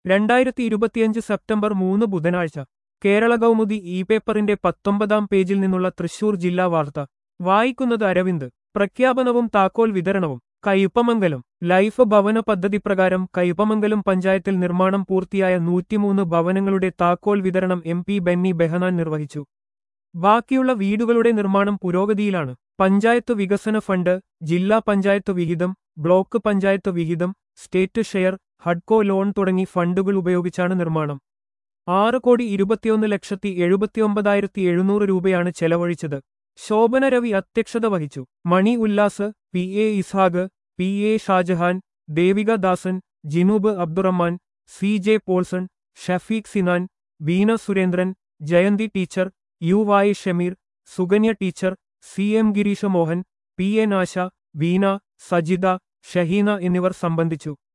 രണ്ടായിരത്തി ഇരുപത്തിയഞ്ച് സെപ്റ്റംബർ മൂന്ന് ബുധനാഴ്ച കേരള കൗമുദി ഇ പേപ്പറിന്റെ പത്തൊമ്പതാം പേജിൽ നിന്നുള്ള തൃശൂർ ജില്ലാ വാർത്ത വായിക്കുന്നത് അരവിന്ദ് പ്രഖ്യാപനവും താക്കോൽ വിതരണവും കയ്പമംഗലം ലൈഫ് ഭവന പദ്ധതി പ്രകാരം കയ്പമംഗലം പഞ്ചായത്തിൽ നിർമ്മാണം പൂർത്തിയായ നൂറ്റിമൂന്ന് ഭവനങ്ങളുടെ താക്കോൽ വിതരണം എം പി ബെന്നി ബെഹനാൻ നിർവഹിച്ചു ബാക്കിയുള്ള വീടുകളുടെ നിർമ്മാണം പുരോഗതിയിലാണ് പഞ്ചായത്ത് വികസന ഫണ്ട് ജില്ലാ പഞ്ചായത്ത് വിഹിതം ബ്ലോക്ക് പഞ്ചായത്ത് വിഹിതം സ്റ്റേറ്റ് ഷെയർ ഹഡ്കോ ലോൺ തുടങ്ങി ഫണ്ടുകൾ ഉപയോഗിച്ചാണ് നിർമ്മാണം ആറ് കോടി ഇരുപത്തിയൊന്ന് ലക്ഷത്തി എഴുപത്തിയൊമ്പതായിരത്തി എഴുന്നൂറ് രൂപയാണ് ചെലവഴിച്ചത് ശോഭന രവി അധ്യക്ഷത വഹിച്ചു Mani Ullas P A Ishaq P A Shajahan Devika Dasan Jinoob Abdurahman C J Paulson Shafeeq Sinan Veena Surendran Jayanthi teacher U Y Shameer Sukanya teacher C M Gireesha Mohan P N Asha Veena Sajitha Shaheena എന്നിവർ സംബന്ധിച്ചു